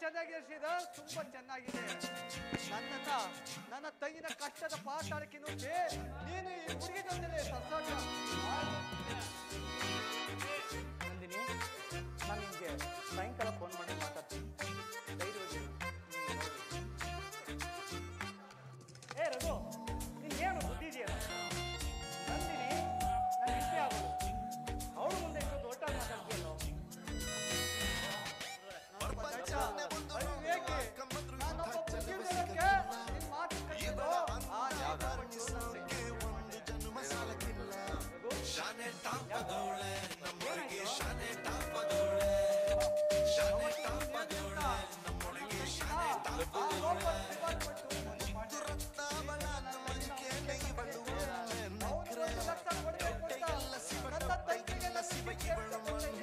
ಚೆನ್ನಾಗಿ ಎರ್ಸಿದ ತುಂಬಾ ಚೆನ್ನಾಗಿದೆ ನನ್ನನ್ನ ನನ್ನ ತಂಗಿನ ಕಷ್ಟದ ಪಾತಾಳಕ್ಕೆ ನುಗ್ಗಿ ನೀನು ಈ ಹುಡುಗಿ ಜೊತೆಲೆ ಸಸಾಟ ನಂದಿನಿ ನಾನು ನಿಮಗೆ ಸಾಯಂಕಾಲ ಫೋನ್ ಮಾಡಿ ಮಾತಾಡ್ತೀನಿ ಧೈರ್ಯವಾಗಿ ಏ ರಘು ನಿನ್ಗೇನು ಬುದ್ಧಿ ಇದೆಯಲ್ಲ ನಂದಿನಿ ನನ್ನ ಇಷ್ಟೇ ಆಗೋದು ಅವಳು ಮುಂದೆ ಇಷ್ಟು ದೊಡ್ಡ ಮಾತಾಡ್ತೀಯಲ್ಲೋ ಅವಿವೇಕಿ ನಾನೊಬ್ಬ ಬುದ್ಧಿವಂತನಿಗೆ ನಿನ್ ಮಾತು ಕಟ್ಟಿದ್ದು ಆ ಶಾನೆ ಟಾಪದವಳೆ ನಮ್ಮೊಳಗೆ ಶಾನೆ ಟಾಪದವಳೆ ಶಾನೆ ಟಾಪದವಳೆ ನಮ್ಮೊಳಗೆ ಶಾನೆ ಟಾಪದವಳೆ ದುರತ್ತಾವಳ ನಮ್ಮನಿಗೆ ನೆಗಿಬಳು ನಕ್ರೆ ಎಲ್ಲ ಸಿಬಲ್ಲ ಬೈಕೆಲ್ಲ ಸಿಬಗಿಬಳು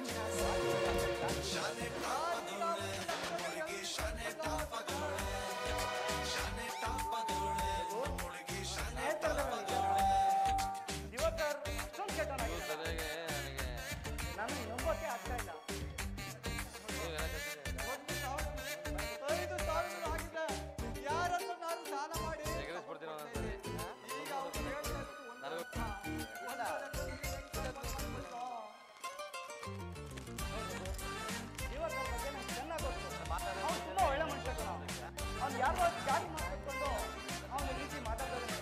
ಶಾನೆ ಟಾಪದವಳೆ ನಮ್ಮೊಳಗೆ ಶಾನೆ ಟಾಪದವಳೆ ಶಾನೆ ಟಾಪದವಳೆ ನಮ್ಮೊಳಗೆ ಶಾನೆ ಟಾಪದವಳೆ ದಿವಾಕರ್ ಅಷ್ಟೊಂದು ಕೆಟ್ಟವನಾಗಿದ್ದಾನೆ. ತಲೆಗೆ ನನಗೆ ನಾನು ನಂಬೋಕೆ ಆಗ್ತಾ ಇಲ್ಲ ನೀವು ಹೇಳಕತ್ತಿದ್ರೆ ಒಂದು ಸಾವಿರ ಐದು ಸಾವಿರ ಆಗಿದೆ ಯಾರನ್ನ ನಾನು ಸಾಲ ಮಾಡಿ ಎಗರಿಸ್ಬಿಡ್ತೀನಿ ಒಂದೊಂದ್ಸರಿ ಈಗ ಅವ್ರು ಹೇಳ್ತಾ ಇರೋದು ಒಂದು ನನಗೂ ದಿವಾಕರ್ ಬಗ್ಗೆ ನಂಗೆ ಚೆನ್ನಾಗಿ ಗೊತ್ತು ಅವ್ನು ತುಂಬ ಒಳ್ಳೆ ಮನುಷ್ಯ ಕಣ ಅವ್ನು ಯಾರೋ ಗಾಡಿ ಮಾತಾಡ್ಕೊಂಡು ಅವನ ರೀತಿ ಮಾತಾಡೋದು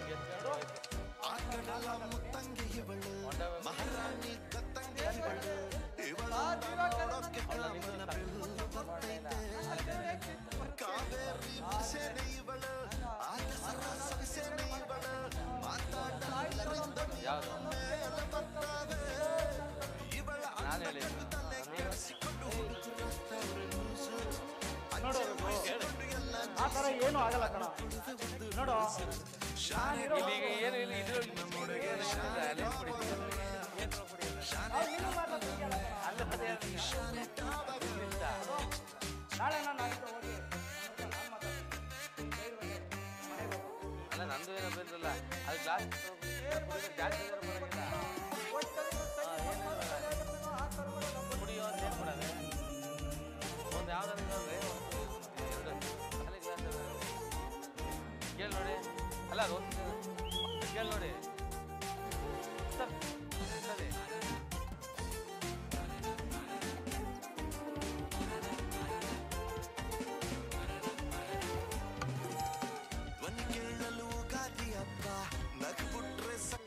ಆಕಡಲ ಮುತ್ತಂಗಿ ಇವಳು ಮಹಾರಾಣಿ ಕತ್ತಂಗಿ ಇವಳು ಇವಳ ನೋಡೋಕೆ ಕಾಮನ ಬೆಳ್ಳು ಬರ್ತೈತೆ ಕಾವೇರಿ ಭಾಷೆನೆ ಇವಳು ಆಕಸರ ಸೊಗಸೆನೆ ಇವಳು ಮಾತಾಡಲಿಲ್ಲರಿಂದ ಯಾವ್ದು? ಮೇಲೆ ಬರ್ತಾವೆ ಇವಳ ನಾನು ಹೇಳಿದ್ದು. ತಲೆ ಕೆಡಿಸಿಕೊಂಡು ಹುಡುಕುತ್ತಾವ್ರೆ ನ್ಯೂಸು. ನೋಡು, ಅಂಚಿಕೊಂಡು ಎಲ್ಲ ಆ ಥರ ಏನೂ ಆಗಲ್ಲ ಕಣ ನೋಡು ನಾನಿರೋ ಇಲ್ಲಿಗ ಏನು ಇಲ್ಲ ಇದು ನಮ್ಮೊಳಗೆ ಶಾಲೆ ಕುಡಿತೀವಿ ಅವ್ನು ನೀನು ಮಾತಾಡ್ತಿದ್ಯಲ್ಲ ಕಣ. ಅಲ್ಲ ಅದೇ ಇಲ್ಲಿಂದ. ನಾಳೆ ನಾನು ನಾಳೆ ಹೋಗಿ ನಾನು ಮಾತಾಡ್ತೀನಿ ಧೈರ್ಯವಾಗಿ ಮನೆಗೆ ಹೋಗು. ಅಲ್ಲ ನಂದು ಏನೋ ಬಂದಿಲ್ಲ ಅದು ಗ್ಲಾಸ್ ಜಾಸ್ತಿ ಇದ್ರೆ ಬರೋಂಗಿಲ್ಲ ಕುಡಿಯೋ ಅಂತ ಹೇಳ್ಬಿಡದೆ ಒಂದು ಯಾವ್ದಾದ್ರು ಇದಾವೆ ಎರಡು ಖಾಲಿ ಗ್ಲಾಸ್ ಕೇಳಿ ನೋಡಿ ಅಲ್ಲ ಅದು ಒಂದು ಕೇಳಿ ನೋಡಿ ಸರ್ ಸರಿ ಧ್ವನಿ ಕೇಳಲು ಗಾದಿ ಹಬ್ಬ ನಗ್ಬಿಟ್ರೆ ಸ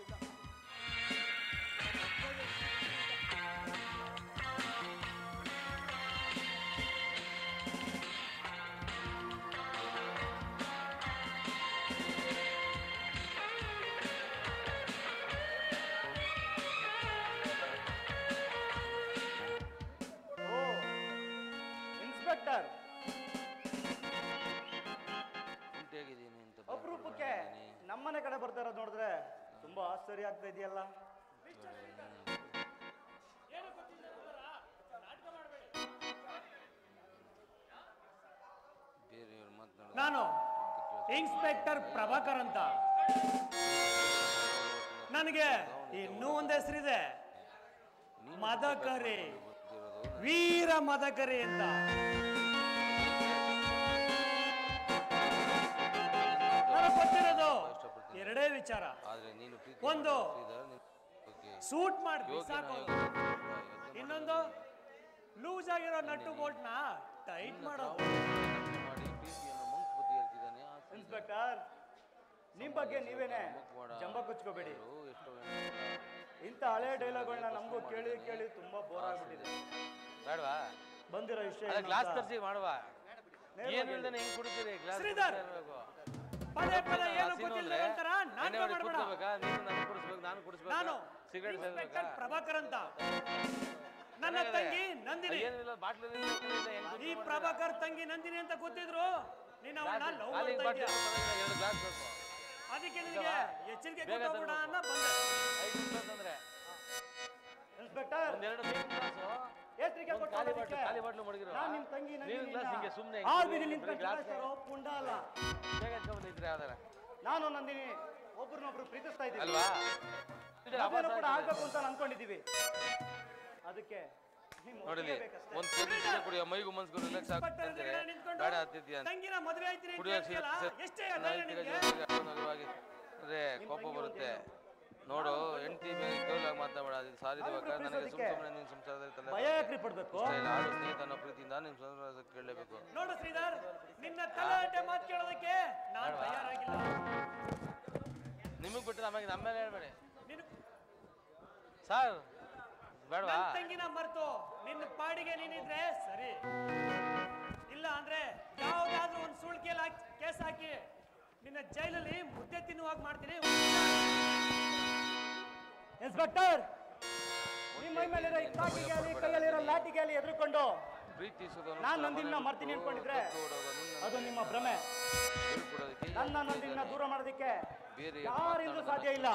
ಓ ಇನ್ಸ್ಪೆಕ್ಟರ್ ಉಂಟಾಗಿದ್ದೀನಿ ಅಂತ ಅಪರೂಪಕ್ಕೆ ನಮ್ಮನೆ ಕಡೆ ಬರ್ತಾ ಇರೋದು ನೋಡಿದ್ರೆ ತುಂಬಾ ಆಶ್ಚರ್ಯ ಆಗ್ತಾ ಇದೆಯಲ್ಲ ಬೇರೆಯವ್ರು ಮಾತನಾಡ ನಾನು ಇನ್ಸ್ಪೆಕ್ಟರ್ ಪ್ರಭಾಕರ್ ಅಂತ ನನಗೆ ಇನ್ನೂ ಒಂದು ಹೆಸರಿದೆ ಮದಕರಿ ವೀರ ಮದಕರಿ ಅಂತ ನನಗೆ ಗೊತ್ತಿರೋದು ಎರಡೇ ವಿಚಾರ ಆದ್ರೆ ನೀನು ಪ್ರೀತಿ ಒಂದು ಮಾಡ್ತಿದ್ದ, ನೀನು ಓಕೆ. ಸೂಟ್ ಮಾಡಿ ಯೋಗಿನ ಬಿಸಾಕೋದು ಯೋಗ್ಯ ಇನ್ನೊಂದು ಲೂಸ್ ಆಗಿರೋ ನಟ್ಟು ಬೋಲ್ಟ್ನ ಟೈಟ್ ಮಾಡೋದು ಮಾಡಿ ಪ್ರೀತಿಯನ್ನು ಮಂಕ್ ಬುದ್ಧಿ ಹೇಳ್ತಿದ್ದಾನೆ ಆ ಸೀಸನ್ ಇನ್ಸ್ಪೆಕ್ಟರ್ ನಿಮ್ ಬಗ್ಗೆ ನೀವೇನೆ ಮುಖವಾಡ ಜಂಬ ಕುಚ್ಕೋಬೇಡಿ ಯಾರು ಎಷ್ಟೋ ಹೆಣ್ಣು ಇಂಥ ಹಳೆ ಡೈಲಾಗ್ಗಳನ್ನ ನಮಗೂ ಕೇಳಿ ಕೇಳಿ ತುಂಬಾ ಬೋರ್ ಆಗ್ಬಿಟ್ಟಿದೆ ಬೇಡವಾ ಬಂದಿರೋ ವಿಷಯ ಅಲ್ಲ ಏನು ಗ್ಲಾಸ್ ಅಂತ ತರಿಸಿ ಮಾಡುವ ನೇರವಾಗಿ ಏನು ಇಲ್ದೇನೆ ಹೆಂಗ್ ಕುಡಿತೀರಿ ಗ್ಲಾಸ್ ಶ್ರೀಧರ್! ಪದೇ ಪದೇ ಏನು ಗೊತ್ತಿಲ್ಲ ಒಂಥರ ನಾಟಕ ಮಾಡ್ಬೇಡ ನೀನು ನಾನು ಕುಡಿಸ್ಬೇಕು ನಾನು ಕುಡಿಸ್ಬೇಕು ನಾನು ಸಿಗರೇಟ್ ಇನ್ಸ್ಪೆಕ್ಟರ್ ಪ್ರಭಾಕರ್ ಅಂತ ನನ್ನ ತಂಗಿ ನಂದಿನಿ ಏನಿಲ್ಲ ಬಾಟ್ಲಿ ಈ ಪ್ರಭಾಕರ್ ತಂಗಿ ನಂದಿನಿ ಅಂತ ಗೊತ್ತಿದ್ರು ನೀನು ಅವಳನ್ನ ಲವ್ ಖಾಲಿ ಮಾಡ್ತಾ ಬಾಟ್ಲಿ ಇದ್ಯಾ ಎರಡು ಗ್ಲಾಸ್ ಬೇಕು ಅದಕ್ಕೆ ನಿನಗೆ ಎಚ್ಚರಿಕೆ ಬೇಗ ಕೊಟ್ಟೋಗ್ಬಿಡ ತರ್ಬೇಕು. ಅನ್ನೋ ಬಂದೆ ಐದು ಗ್ಲಾಸ್ ಅಂದ್ರೆ ಇನ್ಸ್ಪೆಕ್ಟರ್ ಒಂದೆರಡು ಬೀರ್ ಗ್ಲಾಸು ಎಷ್ಟರಿಗೆ ಒಂದ್ ಖಾಲಿ ಬಾಟ್ಲು ಖಾಲಿ ಬಾಟ್ಲು ಮಡಗಿರೋ ನಾನು ನಿಮ್ ತಂಗಿ ನೀರು ಗ್ಲಾಸ್ ಹಿಂಗೆ ಸುಮ್ಮನೆ ಆರ್ ಬೀದಿ ನಿಂತ್ಕೊಂಡು ಚಲಾಯಿಸ್ತಾರೋ ಪುಂಡ ಅಲ್ಲ ಬೇಗ ಎತ್ಕೊಂಡ್ಬಂದಿದ್ರೆ ಯಾವ್ದಾರ ನಾನು ನಂದಿನಿ ಒಬ್ರನ್ನೊಬ್ರು ಪ್ರೀತಿಸ್ತಾ ಇದ್ದೀವಿ ಅಲ್ವಾ ಮದ್ವೆನೂ ಕೂಡ ಆಗ್ಬೇಕು ಅಂತ ಅನ್ಕೊಂಡಿದೀವಿ ಅದಕ್ಕೆ ನಿಮ್ಮ ನೋಡಿಲಿ ಒಪ್ಪಿಗೆ ಬೇಕಷ್ಟೇ. ಒಂದ್ ಕೆಜಿ ಕುಡಿಯೋ ಮೈಗೂ ಮನ್ಸ್ಗೂ ರಿಲ್ಯಾಕ್ಸ್ ಇನ್ಸ್ಪೆಕ್ಟರ್ ಆಗ್ತಂತೆ ಎದುರುಗಡೆ ನಿಂತ್ಕೊಂಡು ಗಾಡಿ ಹತ್ತಿದ್ಯಾ ಅಂತ ತಂಗಿನ ಮದುವೆ ಆಯ್ತೀನಿ ಅಂತ ಕುಡಿಯೋಕೆ ಹೇಳ್ತೀಯಲ್ಲ, ಎಷ್ಟೇ ಧೈರ್ಯ ನಿನ್ಗೆ? ಅಂದ್ರೆ ಕೋಪ ಬರುತ್ತೆ ನೋಡು ಹೆಂಡತಿ ಮೇಲೆ ಕೇವಲಾಗಿ ಮಾತಾಡ ಅದು ಸಾರಿ ದಿವಾಕ ನನಗೆ ಸುಮ್ ಸುಮ್ಮನೆ ನಿನ್ ಸಂಸಾರದಲ್ಲಿ ತಲೆ ಭಯ ಯಾಕ್ರಿ ಪಡ್ಬೇಕು ಇಷ್ಟ ಇಲ್ಲ ಆಡು ಸ್ನೇಹಿತ ಅನ್ನೋ ಪ್ರೀತಿಯಿಂದ ನಿಮ್ ಸಂಸಾರ ಕೇಳಲೇಬೇಕು ನೋಡು ಶ್ರೀಧರ್ ನಿನ್ನ ತಲಾಟೆ ಮಾತು ಕೇಳೋದಕ್ಕೆ ನಾನು ತಯಾರಾಗಿಲ್ಲ ನಿಮಗ್ ಬಿಟ್ಟರೆ ಆಮೇಲೆ ನಮ್ಮ ಮೇಲೆ ಹೇಳ್ಬೇಡಿ ನೀನು ಸರ್ ಬೇಡವಾ ನನ್ ತಂಗಿನ ಮರ್ತು ನಿನ್ನ ಪಾಡಿಗೆ ನೀನಿದ್ರೆ ಸರಿ ಇಲ್ಲ ಅಂದ್ರೆ ಯಾವ್ದಾದ್ರೂ ಒಂದು ಸುಳ್ಕೆಯಲ್ಲಿ ಹಾಕಿ ಕೇಸ್ ಹಾಕಿ ನಿನ್ನ ಜೈಲಲ್ಲಿ ಮುದ್ದೆ ತಿನ್ನುವಾಗ ಮಾಡ್ತೀನಿ ಇನ್ಸ್ಪೆಕ್ಟರ್ ನಿಮ್ಮ ಮೈ ಮೇಲಿರೋ ಈ ಕಾಕಿಗೆ ಆಗಲಿ ಕೈಯಲ್ಲಿರೋ ಲಾಟಿಗೆ ಆಗಲಿ ಎದುರುಕೊಂಡು ಪ್ರೀತಿಸುವುದನ್ನು ನಾನ್ ನಂದಿನ್ನ ಮರ್ತೀನಿ ಅನ್ಕೊಂಡಿದ್ರೆ ಅದು ನಿಮ್ಮ ಭ್ರಮೆ ನನ್ನ ನಂದಿನ ದೂರ ಮಾಡೋದಕ್ಕೆ ಯಾರಿಂದಲೂ ಸಾಧ್ಯ ಇಲ್ಲ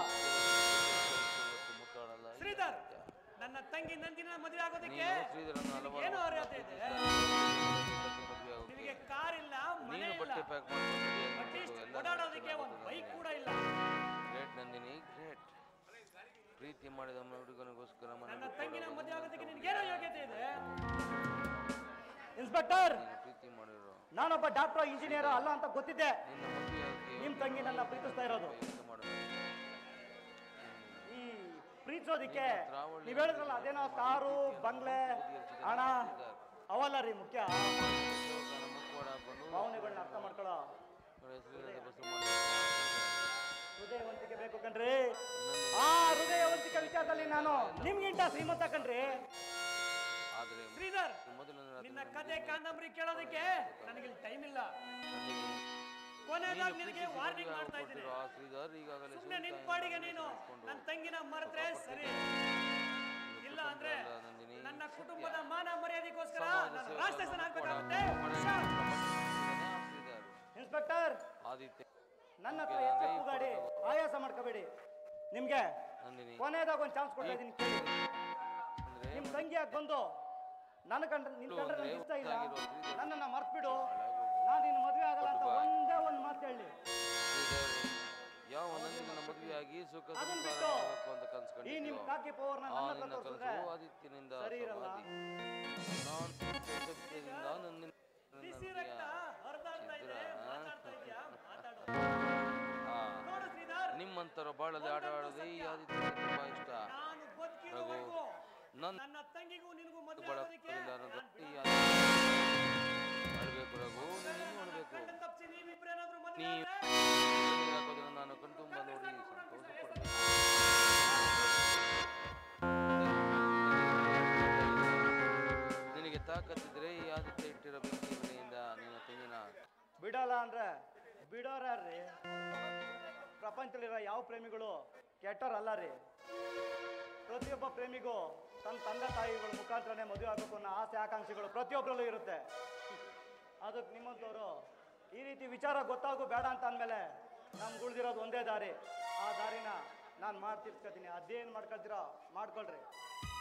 ಶ್ರೀಧರ್ ನನ್ನ ತಂಗಿ ನಂದಿನ ಮದುವೆ ಆಗೋದಕ್ಕೆ ನೀನು ಶ್ರೀಧರನ್ನು ಹಲವಾರು ಏನು ಅರ್ಹತೆ ಇದೆ ನಿನಗೆ ಕಾರ್ ಇಲ್ಲ ಮನೆ ನೀನು ಇಲ್ಲ ಬಟ್ಟೆ ಪ್ಯಾಕ್ ಮಾಡ್ಕೊಂಡು ಅಟ್ಲೀಸ್ಟ್ ಓಡಾಡೋದಕ್ಕೆ ಒಂದು ಬೈಕ್ ಕೂಡ ಇಲ್ಲ ಗ್ರೇಟ್ ನಂದಿನಿ ಗ್ರೇಟ್ ಪ್ರೀತಿ ಮಾಡಿದ ಹುಡುಗನಿಗೋಸ್ಕರ ಮನೆ ನನ್ನ ಬಿಟ್ಟು ತಂಗಿನ ಹೊರಡೋದು ಮದುವೆ ಆಗೋದಕ್ಕೆ ನಿನ್ಗೇನೋ ಯೋಗ್ಯತೆ ಇದೆ ಇನ್ಸ್ಪೆಕ್ಟರ್ ನೀನು ಪ್ರೀತಿ ಮಾಡಿರೋ ನಾನೊಬ್ಬ ಡಾಕ್ಟರ್ ಇಂಜಿನಿಯರ್ ಅಲ್ಲ ಅಂತ ಗೊತ್ತಿದ್ದೆ ನಿನ್ನ ಮದುವೆಯಾಗಿ ನಿಮ್ ತಂಗಿ ನನ್ನ ಪ್ರೀತಿಸ್ತಾ ಇರೋದು ಯೋಚನೆ ಮಾಡೋದು ಈ ಪ್ರೀತಿಸೋದಿಕ್ಕೆ ನೀವ್ ಹೇಳಿದ್ರಲ್ಲ ಅದೇನೋ ಕಾರು ಬಂಗ್ಲೆ ಹಣ ಅವಲ್ಲ ರೀ ಮುಖ್ಯ ನನ್ನ ಮುಖವಾಡ ಹಾಕೊಂಡು ಭಾವನೆಗಳನ್ನ ಅರ್ಥ ಮಾಡ್ಕೊಳ್ಳೋ ಶ್ರೀಧರ ಬಸವ ಮಾಡಿ ಹೃದಯವಂತಿಕೆ ಬೇಕು ಕಣ್ರಿ ಆ ಹೃದಯವಂತಿಕೆ ವಿಚಾರದಲ್ಲಿ ನಾನು ನಿಮ್ಗಿಂತ ಶ್ರೀಮಂತ ಕಣ್ರಿ ಆದರೆ ಶ್ರೀಧರ್ ಮೊದಲು ನಿನ್ನ ಕತೆ ಕಾದಂಬರಿ ಕೇಳೋದಕ್ಕೆ ನನಗೆ ಟೈಮ್ ಇಲ್ಲ ಕೊನೆಯದಾಗಿ ನಿನಗೆ ವಾರ್ನಿಂಗ್ ಮಾಡ್ತಾ ಇದ್ದೀನಿ ಆ ಶ್ರೀಧರ್ ಈಗಾಗಲೇ ಸುಮ್ಮನೆ ನಿನ್ ಪಾಡಿಗೆ ನೀನು ನನ್ನ ತಂಗಿನ ಮರೆತ್ರೆ ಸರಿ ಇಲ್ಲ ಅಂದ್ರೆ ನನ್ನ ಕುಟುಂಬದ ಮಾನ ಮರ್ಯಾದೆಗೋಸ್ಕರ ನಾನು ರಾಕ್ಷಸನ ಆಗ್ಬೇಕಾಗುತ್ತೆ ಹುಷಾರ್. ಶ್ರೀಧರ್ ಇನ್ಸ್ಪೆಕ್ಟರ್ ಆದಿತ್ಯ ನನ್ನ ಹತ್ರ ಹೆಚ್ಚು ಕೂಗಾಡಿ ಆಯಾಸ ಮಾಡ್ಕೋಬೇಡಿ ನಿಮ್ಗೆ ನಂದಿನಿ ಕೊನೆಯದಾಗ ಒಂದು ಚಾನ್ಸ್ ಕೊಡ್ತಾ ಇದೀನಿ ಕೇಳಿ ಅಂದ್ರೆ ನಿಮ್ ತಂಗಿಯಾಗಿ ಬಂದು ನನ್ನ ಕಂಡ್ರೆ ನಿನ್ ಕಂಡ್ರೆ ನನಗೆ ಇಷ್ಟ ಇಲ್ಲ ನನ್ನನ್ನ ಮರ್ತ್ಬಿಡು ನಾನು ನಿನ್ನ ಮದುವೆ ಆಗಲ್ಲ ಅಂತ ಒಂದೇ ಒಂದು ಮಾತು ಹೇಳಿ ಶ್ರೀಧರ್ ಯಾವ ನಂದಿನ ಮದುವೆಯಾಗಿ ಸುಖ ಅದನ್ನ ಸಂಸಾರ ಬಿಟ್ಟು ಮಾಡಬೇಕು ಅಂತ ಈ ನಿಮ್ ಕನ್ಸ್ಕೊಂಡಿದ್ಯೋ ಕಾಕಿ ಪವರ್ನ ಆ ನನ್ನ ಹತ್ರ ನಿನ್ನ ತೋರಿಸಿದ್ರೆ ಕನಸು ಆದಿತ್ಯನಿಂದ ಸರಿ ಇರಲ್ಲ. ಸಮಾಧಿ ನಾನು ಸತ್ಯದಿಂದ ನಂದಿನ ಬಿಸಿ ರಕ್ತ ಹರಿದಾಡ್ತಾ ಇದೆ ಮಾತಾಡ್ತಾ ಇದೀಯಾ ಮಾತಾಡು ಆ, ನೋಡು ಶ್ರೀಧರ್ ನಿಮ್ಮಂತರ ಬಾಳಲ್ಲಿ ಆಟ ಆಡೋದೇ ಈ ಆದಿತ್ಯ ತುಂಬಾ ಇಷ್ಟ ನಾನು ಬದುಕಿರೋವರೆಗೂ ನನ್ ನನ್ನ ತಂಗಿಗೂ ನಿನಗೂ ಮದುವೆ ಬಳ ಆಗೋದಕ್ಕೆ ಇಲ್ಲ ಅನ್ನೋದು ಈ ಆಳ್ಬೇಕು ರಘು ನೀನು ಇನ್ನೂ ಅಳ್ಬೇಕು ಗಂಡ ತಪ್ಸಿ ನೀವಿಬ್ರೇನಾದ್ರೂ ಮದುವೆ ನೀ ಆದ್ರೆ ಹಾಕೋದನ್ನ ನಾನು ಕಣ್ತುಂಬ ನೋಡಿ ಸಂತೋಷ ಪಡ್ಬೇಕು ನಿನಗೆ ತಾಕತ್ತಿದ್ರೆ ಈ ಆದಿತ್ಯ ಇಟ್ಟಿರೋ ಬೆಂಕಿ ಮನೆಯಿಂದ ನಿನ್ನ ತೆಂಗಿನ ಬಿಡಲ್ಲ ಅಂದ್ರೆ ಬಿಡೋರ್ಯಾರ್ರಿ ಪ್ರಪಂಚದಲ್ಲಿರೋ ಯಾವ ಪ್ರೇಮಿಗಳು ಕೆಟ್ಟೋರಲ್ಲ ರೀ ಪ್ರತಿಯೊಬ್ಬ ಪ್ರೇಮಿಗೂ ತನ್ನ ತಂದೆ ತಾಯಿಗಳ ಮುಖಾಂತರನೇ ಮದುವೆ ಆಗಬೇಕು ಅನ್ನೋ ಆಸೆ ಆಕಾಂಕ್ಷೆಗಳು ಪ್ರತಿಯೊಬ್ಬರಲ್ಲೂ ಇರುತ್ತೆ ಅದಕ್ಕೆ ನಿಮ್ಮಂಥವ್ರು ಈ ರೀತಿ ವಿಚಾರ ಗೊತ್ತಾಗು ಬೇಡ ಅಂತ ಅಂದಮೇಲೆ ನಮ್ಗೆ ಉಳಿದಿರೋದು ಒಂದೇ ದಾರಿ ಆ ದಾರಿನ ನಾನು ಮಾಡಿ ತಿರ್ಸ್ಕೊತೀನಿ ಅದೇನು ಮಾಡ್ಕೊಳ್ತೀರೋ ಮಾಡ್ಕೊಳ್ರಿ